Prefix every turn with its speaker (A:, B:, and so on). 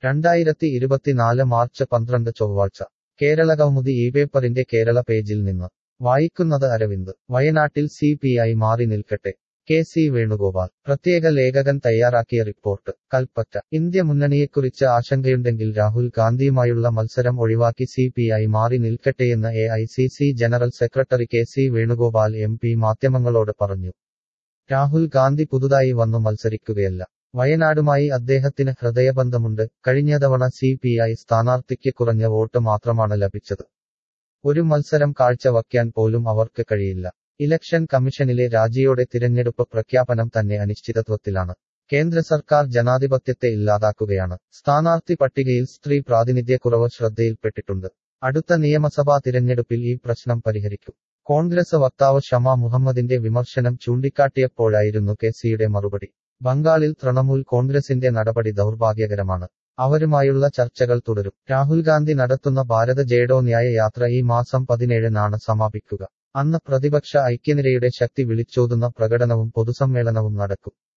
A: രണ്ടായിരത്തി ഇരുപത്തിനാല് മാർച്ച് പന്ത്രണ്ട് ചൊവ്വാഴ്ച കേരളകൗമുദി ഈ പേപ്പറിന്റെ കേരള പേജിൽ നിന്ന് വായിക്കുന്നത് അരവിന്ദ് വയനാട്ടിൽ സി പി ഐ മാറി നിൽക്കട്ടെ കെ സി വേണുഗോപാൽ പ്രത്യേക ലേഖകൻ തയ്യാറാക്കിയ റിപ്പോർട്ട് കൽപ്പറ്റ ഇന്ത്യ മുന്നണിയെക്കുറിച്ച് ആശങ്കയുണ്ടെങ്കിൽ രാഹുൽ ഗാന്ധിയുമായുള്ള മത്സരം ഒഴിവാക്കി സി പി ഐ മാറി നിൽക്കട്ടെയെന്ന് A I C C general secretary K C Venugopal M P മാധ്യമങ്ങളോട് പറഞ്ഞു രാഹുൽ ഗാന്ധി പുതുതായി വന്നു മത്സരിക്കുകയല്ല വയനാടുമായി അദ്ദേഹത്തിന് ഹൃദയബന്ധമുണ്ട് കഴിഞ്ഞ തവണ സി പി ഐ സ്ഥാനാർത്ഥിക്ക് കുറഞ്ഞ വോട്ട് മാത്രമാണ് ലഭിച്ചത് ഒരു മത്സരം കാഴ്ചവയ്ക്കാൻ പോലും അവർക്ക് കഴിയില്ല ഇലക്ഷൻ കമ്മീഷനിലെ രാജിയോടെ തിരഞ്ഞെടുപ്പ് പ്രഖ്യാപനം തന്നെ അനിശ്ചിതത്വത്തിലാണ് കേന്ദ്ര സർക്കാർ ജനാധിപത്യത്തെ ഇല്ലാതാക്കുകയാണ് സ്ഥാനാർത്ഥി പട്ടികയിൽ സ്ത്രീ പ്രാതിനിധ്യക്കുറവ് ശ്രദ്ധയിൽപ്പെട്ടിട്ടുണ്ട് അടുത്ത നിയമസഭാ തിരഞ്ഞെടുപ്പിൽ ഈ പ്രശ്നം പരിഹരിക്കും കോൺഗ്രസ് വക്താവ് ഷമ മുഹമ്മദിന്റെ വിമർശനം ചൂണ്ടിക്കാട്ടിയപ്പോഴായിരുന്നു കെ സിയുടെ മറുപടി ബംഗാളിൽ തൃണമൂൽ കോൺഗ്രസിന്റെ നടപടി ദൗർഭാഗ്യകരമാണ് അവരുമായുള്ള ചർച്ചകൾ തുടരും രാഹുൽ ഗാന്ധി നടത്തുന്ന ഭാരത ജേഡോ ന്യായ യാത്ര ഈ മാസം പതിനേഴിനാണ് സമാപിക്കുക അന്ന് പ്രതിപക്ഷ ഐക്യനിരയുടെ ശക്തി വിളിച്ചോതുന്ന പ്രകടനവും പൊതുസമ്മേളനവും നടക്കും